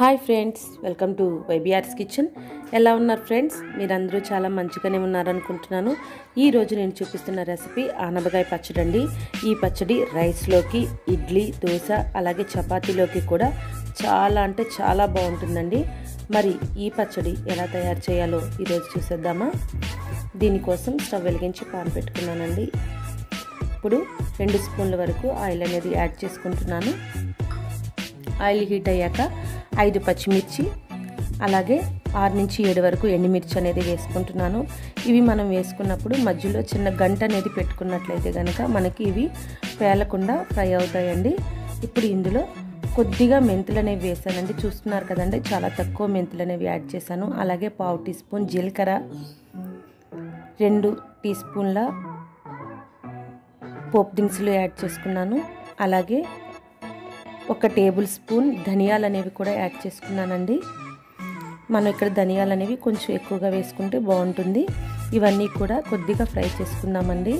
hi friends welcome to వైబిఆర్స్ kitchen ఎలా ఉన్నారు ఫ్రెండ్స్ మీరందరూ చాలా మంచిగానే ఉన్నారనుకుంటున్నాను ఈ రోజు నేను చూపిస్తున్న రెసిపీ ఆనపకాయ పచ్చడి అండి ఈ పచ్చడి రైస్లోకి ఇడ్లీ దోశ అలాగే చపాతీలోకి కూడా చాలా అంటే చాలా బాగుంటుందండి మరి ఈ పచ్చడి ఎలా తయారు చేయాలో ఈరోజు చూసేద్దామా దీనికోసం స్టవ్ వెలిగించి పాన్ పెట్టుకున్నానండి ఇప్పుడు రెండు స్పూన్ల వరకు ఆయిల్ అనేది యాడ్ చేసుకుంటున్నాను ఆయిల్ హీట్ అయ్యాక ఐదు పచ్చిమిర్చి అలాగే ఆరు నుంచి ఏడు వరకు ఎండుమిర్చి అనేది వేసుకుంటున్నాను ఇవి మనం వేసుకున్నప్పుడు మధ్యలో చిన్న గంట అనేది పెట్టుకున్నట్లయితే కనుక మనకి ఇవి పేలకుండా ఫ్రై అవుతాయండి ఇప్పుడు ఇందులో కొద్దిగా మెంతులు అనేవి వేసానండి చూస్తున్నారు కదండి చాలా తక్కువ మెంతులు అనేవి యాడ్ చేశాను అలాగే పావు టీ స్పూన్ జీలకర్ర రెండు టీ స్పూన్ల పోపు దినుసులు యాడ్ చేసుకున్నాను అలాగే ఒక టేబుల్ స్పూన్ ధనియాలు అనేవి కూడా యాడ్ చేసుకున్నానండి మనం ఇక్కడ ధనియాలు అనేవి కొంచెం ఎక్కువగా వేసుకుంటే బాగుంటుంది ఇవన్నీ కూడా కొద్దిగా ఫ్రై చేసుకుందామండి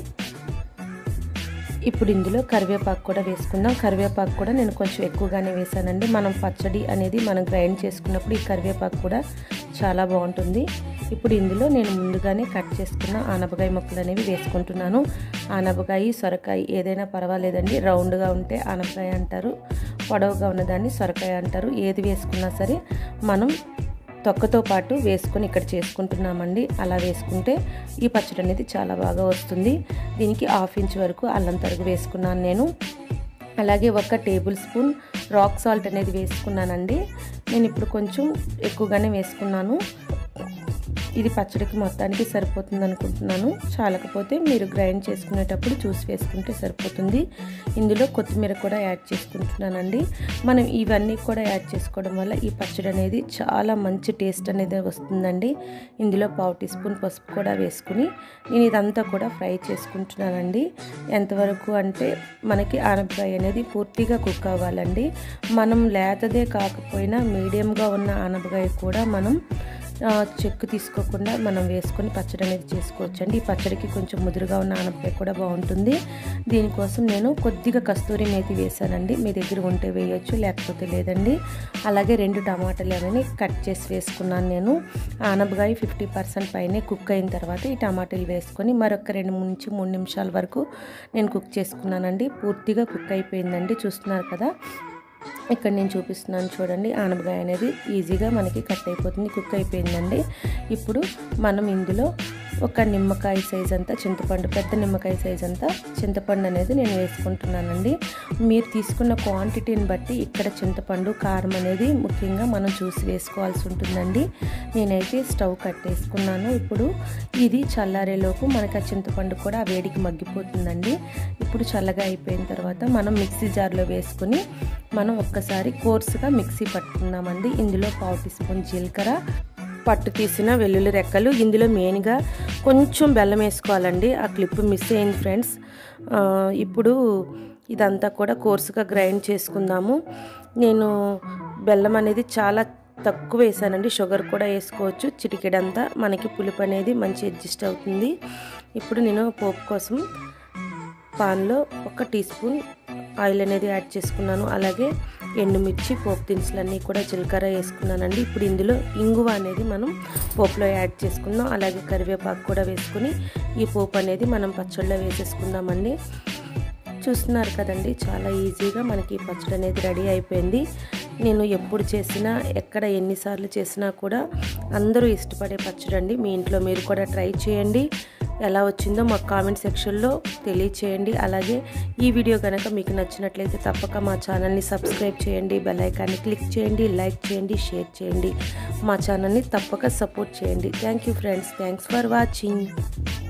ఇప్పుడు ఇందులో కరివేపాకు కూడా వేసుకుందాం కరివేపాకు కూడా నేను కొంచెం ఎక్కువగానే వేసానండి మనం పచ్చడి అనేది మనం గ్రైండ్ చేసుకున్నప్పుడు ఈ కరివేపాకు కూడా చాలా బాగుంటుంది ఇప్పుడు ఇందులో నేను ముందుగానే కట్ చేసుకున్న ఆనపకాయ ముక్కలు అనేవి వేసుకుంటున్నాను ఆనపకాయ సొరకాయ ఏదైనా పర్వాలేదండి రౌండ్గా ఉంటే ఆనపకాయ అంటారు పొడవుగా ఉన్నదాన్ని సొరకాయ అంటారు ఏది వేసుకున్నా సరే మనం తొక్కతో పాటు వేసుకొని ఇక్కడ చేసుకుంటున్నామండి అలా వేసుకుంటే ఈ పచ్చడి అనేది చాలా బాగా వస్తుంది దీనికి హాఫ్ ఇంచ్ వరకు అల్లం తరుగు వేసుకున్నాను నేను అలాగే ఒక టేబుల్ స్పూన్ రాక్ సాల్ట్ అనేది వేసుకున్నానండి నేను ఇప్పుడు కొంచెం ఎక్కువగానే వేసుకున్నాను ఇది పచ్చడికి మొత్తానికి సరిపోతుంది అనుకుంటున్నాను చాలకపోతే మీరు గ్రైండ్ చేసుకునేటప్పుడు చూసి వేసుకుంటే సరిపోతుంది ఇందులో కొత్తిమీర కూడా యాడ్ చేసుకుంటున్నానండి మనం ఇవన్నీ కూడా యాడ్ చేసుకోవడం వల్ల ఈ పచ్చడి అనేది చాలా మంచి టేస్ట్ అనేది వస్తుందండి ఇందులో పావు టీ స్పూన్ పసుపు కూడా వేసుకుని నేను ఇదంతా కూడా ఫ్రై చేసుకుంటున్నానండి ఎంతవరకు అంటే మనకి ఆనపకాయ అనేది పూర్తిగా కుక్ అవ్వాలండి మనం లేతదే కాకపోయినా మీడియంగా ఉన్న ఆనపకాయ కూడా మనం చెక్కు తీసుకోకుండా మనం వేసుకొని పచ్చడి అనేది చేసుకోవచ్చండి ఈ పచ్చడికి కొంచెం ముదురుగా ఉన్న ఆనపకాయ కూడా బాగుంటుంది దీనికోసం నేను కొద్దిగా కస్తూరి మేతి వేసానండి మీ దగ్గర ఉంటే వేయొచ్చు లేకపోతే లేదండి అలాగే రెండు టమాటాలు అనేవి కట్ చేసి వేసుకున్నాను నేను ఆనపకాయ ఫిఫ్టీ పర్సెంట్ పైనే కుక్ అయిన తర్వాత ఈ టమాటాలు వేసుకొని మరొక రెండు నుంచి మూడు నిమిషాల వరకు నేను కుక్ చేసుకున్నానండి పూర్తిగా కుక్ అయిపోయిందండి చూస్తున్నారు కదా ఇక్కడ నేను చూపిస్తున్నాను చూడండి ఆనపకాయ అనేది ఈజీగా మనకి కట్ అయిపోతుంది కుక్ అయిపోయిందండి ఇప్పుడు మనం ఇందులో ఒక నిమ్మకాయ సైజ్ అంతా చింతపండు పెద్ద నిమ్మకాయ సైజ్ అంతా చింతపండు అనేది నేను వేసుకుంటున్నానండి మీరు తీసుకున్న క్వాంటిటీని బట్టి ఇక్కడ చింతపండు కారం అనేది ముఖ్యంగా మనం చూసి వేసుకోవాల్సి ఉంటుందండి నేనైతే స్టవ్ కట్టేసుకున్నాను ఇప్పుడు ఇది చల్లారేలోపు మనకి ఆ చింతపండు కూడా ఆ వేడికి మగ్గిపోతుందండి ఇప్పుడు చల్లగా అయిపోయిన తర్వాత మనం మిక్సీ జార్లో వేసుకుని మనం ఒక్కసారి కోర్సుగా మిక్సీ పట్టుకుందామండి ఇందులో పావు టీ స్పూన్ జీలకర్ర పట్టు తీసిన వెల్లుల్లి రెక్కలు ఇందులో మెయిన్గా కొంచెం బెల్లం వేసుకోవాలండి ఆ క్లిప్ మిస్ అయింది ఫ్రెండ్స్ ఇప్పుడు ఇదంతా కూడా కోర్సుగా గ్రైండ్ చేసుకుందాము నేను బెల్లం అనేది చాలా తక్కువ వేసానండి షుగర్ కూడా వేసుకోవచ్చు చిటికెడంతా మనకి పులుపు అనేది మంచి అడ్జస్ట్ అవుతుంది ఇప్పుడు నేను పోపు కోసం పాన్లో ఒక టీ స్పూన్ ఆయిల్ అనేది యాడ్ చేసుకున్నాను అలాగే ఎండుమిర్చి పోపు దినుసులన్నీ కూడా జీలకర్ర వేసుకున్నానండి ఇప్పుడు ఇందులో ఇంగువ అనేది మనం పోపులో యాడ్ చేసుకుందాం అలాగే కరివేపాకు కూడా వేసుకుని ఈ పోపు అనేది మనం పచ్చళ్ళలో వేసేసుకుందామండి చూస్తున్నారు కదండి చాలా ఈజీగా మనకి పచ్చడి అనేది రెడీ అయిపోయింది నేను ఎప్పుడు చేసినా ఎక్కడ ఎన్నిసార్లు చేసినా కూడా అందరూ ఇష్టపడే పచ్చడి అండి మీ ఇంట్లో మీరు కూడా ట్రై చేయండి ఎలా వచ్చిందో మాకు కామెంట్ సెక్షన్లో తెలియచేయండి అలాగే ఈ వీడియో కనుక మీకు నచ్చినట్లయితే తప్పక మా ఛానల్ని సబ్స్క్రైబ్ చేయండి బెల్ ఐకాన్ని క్లిక్ చేయండి లైక్ చేయండి షేర్ చేయండి మా ఛానల్ని తప్పక సపోర్ట్ చేయండి thank you friends thanks for watching